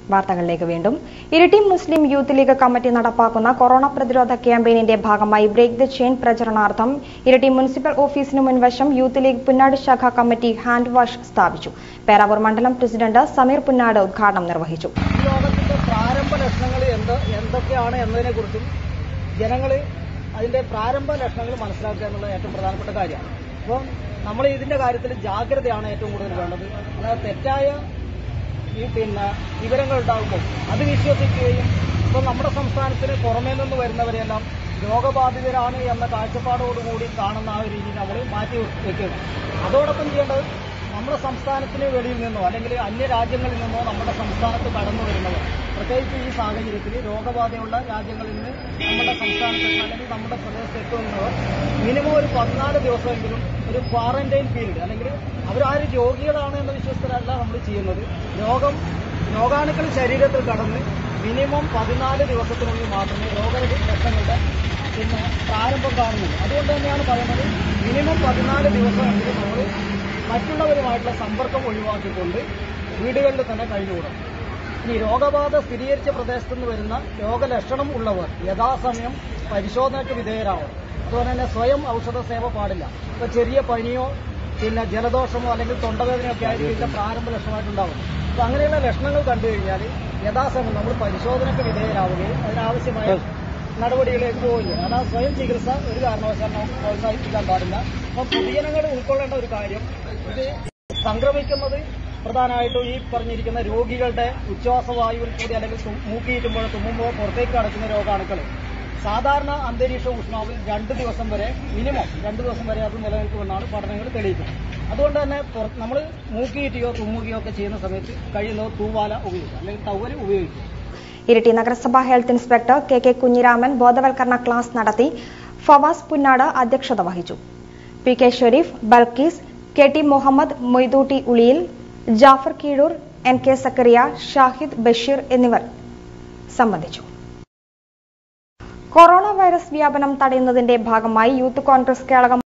വാർത്തകളിലേക്ക് വീണ്ടും Iritty Muslim Youth League committee നടപ്പാക്കുന്ന കൊറോണ പ്രതിരോധ ക്യാമ്പയിനിന്റെ ഭാഗമായി ബ്രേക്ക് ദ ചെയിൻ പ്രചരണാർത്ഥം ഇരിട്ടി മുനിസിപ്പൽ ഓഫീസിനു മുൻവശം യൂത്ത് ലീഗ് പുന്നാട് ശാഖ കമ്മിറ്റി ഹാൻഡ് വാഷ് സ്ഥാപിച്ചു പേരാവൂർ മണ്ഡലം പ്രസിഡന്റ് സമീർ പുന്നാട് ഉദ്ഘാടനം നിർവഹിച്ചു ഈ രോഗത്തിന്റെ പ്രാരംഭ ലക്ഷണങ്ങൾ എന്ത് എന്തൊക്കെയാണ് എന്നതിനെക്കുറിച്ചും ജനങ്ങൾ അതിന്റെ പ്രാരംഭ ലക്ഷണങ്ങൾ മനസ്സിലാക്കുക എന്നുള്ളത് ഏറ്റവും പ്രധാനപ്പെട്ട കാര്യമാണ് അപ്പോൾ നമ്മൾ ഇതിന്റെ കാര്യത്തിൽ ജാഗ്രതയാണ് ഏറ്റവും കൂടുതൽ വേണ്ടത് അല്ലാതെ തെറ്റായ ഈ പിന്നെ വിവരങ്ങൾ ഉണ്ടാകുമ്പോൾ അത് വിശ്വസിക്കുകയും ഇപ്പോൾ നമ്മുടെ സംസ്ഥാനത്തിന് പുറമേ നിന്ന് വരുന്നവരെല്ലാം രോഗബാധിതരാണ് എന്ന കാഴ്ചപ്പാടോടുകൂടി കാണുന്ന ആ ഒരു രീതി നമ്മൾ മാറ്റി വെക്കുക അതോടൊപ്പം ചെയ്യേണ്ടത് നമ്മുടെ സംസ്ഥാനത്തിന് വെളിയിൽ നിന്നോ അല്ലെങ്കിൽ അന്യ രാജ്യങ്ങളിൽ നിന്നോ നമ്മുടെ സംസ്ഥാനത്ത് കടന്നു വരുന്നവർ പ്രത്യേകിച്ച് ഈ സാഹചര്യത്തിൽ രോഗബാധയുള്ള രാജ്യങ്ങളിൽ നിന്ന് നമ്മുടെ സംസ്ഥാനത്ത് അല്ലെങ്കിൽ നമ്മുടെ പ്രദേശത്ത് എത്തുന്നവർ മിനിമം ഒരു പതിനാല് ദിവസമെങ്കിലും ഒരു ക്വാറന്റൈൻ പീരീഡ് അല്ലെങ്കിൽ അവരാര് രോഗികളാണ് എന്ന വിശ്വസ്തരല്ല നമ്മൾ ചെയ്യുന്നത് രോഗം രോഗാണുക്കൾ ശരീരത്തിൽ കടന്ന് മിനിമം പതിനാല് ദിവസത്തിനുള്ളിൽ മാത്രമേ രോഗലക്ഷണങ്ങളുടെ പിന്നെ പ്രാരംഭം കാണുന്നുള്ളൂ അതുകൊണ്ട് തന്നെയാണ് പറയുന്നത് മിനിമം പതിനാല് ദിവസമെങ്കിലും നമ്മൾ മറ്റുള്ളവരുമായിട്ടുള്ള സമ്പർക്കം ഒഴിവാക്കിക്കൊണ്ട് വീടുകളിൽ തന്നെ കഴിഞ്ഞുകൂടണം ഇനി രോഗബാധ സ്ഥിരീകരിച്ച പ്രദേശത്തു നിന്ന് വരുന്ന രോഗലക്ഷണം ഉള്ളവർ യഥാസമയം പരിശോധനയ്ക്ക് വിധേയരാവണം അതുപോലെ തന്നെ സ്വയം ഔഷധ സേവ പാടില്ല ഇപ്പൊ ചെറിയ പനിയോ പിന്നെ ജലദോഷമോ അല്ലെങ്കിൽ തൊണ്ടവേദനയോ ഒക്കെ ആയിരിക്കും ഇതിന്റെ പ്രാരംഭ ലക്ഷണമായിട്ടുണ്ടാവും അപ്പൊ അങ്ങനെയുള്ള ലക്ഷണങ്ങൾ കണ്ടു കഴിഞ്ഞാൽ യഥാസമയം നമ്മൾ പരിശോധനയ്ക്ക് വിധേയരാവുകയും അതിനാവശ്യമായ നടപടികളിലേക്ക് പോവില്ല അതായത് സ്വയം ചികിത്സ ഒരു കാരണവശാലും പ്രോത്സാഹിപ്പിക്കാൻ പാടില്ല അപ്പൊ പൊതുജനങ്ങൾ ഉൾക്കൊള്ളേണ്ട ഒരു കാര്യം ഇത് സംക്രമിക്കുന്നത് പ്രധാനമായിട്ടും ഈ പറഞ്ഞിരിക്കുന്ന രോഗികളുടെ ഉച്ഛ്വാസവായുവിൽ കൂടി അല്ലെങ്കിൽ തു- മൂക്കിയിട്ടുമ്പോൾ തുമ്മുമ്പോൾ പുറത്തേക്ക് കടക്കുന്ന രോഗാണുക്കൾ സാധാരണ അന്തരീക്ഷ ഊഷ്മാവിൽ രണ്ട് ദിവസം വരെ മിനിമം രണ്ട് ദിവസം വരെ അത് നിലനിൽക്കുമെന്നാണ് പഠനങ്ങൾ തെളിയിക്കുന്നത് അതുകൊണ്ട് തന്നെ നമ്മൾ മൂക്കിയിട്ടോ തുമ്മുകയോ ഒക്കെ ചെയ്യുന്ന സമയത്ത് കഴിയുന്നത് തൂവാല ഉപയോഗിക്കുക അല്ലെങ്കിൽ ടവൽ ഉപയോഗിക്കുക ഇരിട്ടി നഗരസഭാ health inspector K K Kunhiraman ബോധവൽക്കരണ ക്ലാസ് നടത്തി ഫവാസ് പുന്നാട് അധ്യക്ഷത വഹിച്ചു P K Shareef Balkees K T Muhammad Moidootty Uliyil Jafar Keezhur N K Zakariya Shahid Basheer എന്നിവർ സംബന്ധിച്ചു കൊറോണ വൈറസ് വ്യാപനം തടയുന്നതിന്റെ ഭാഗമായി യൂത്ത് കോൺഗ്രസ് കേളകം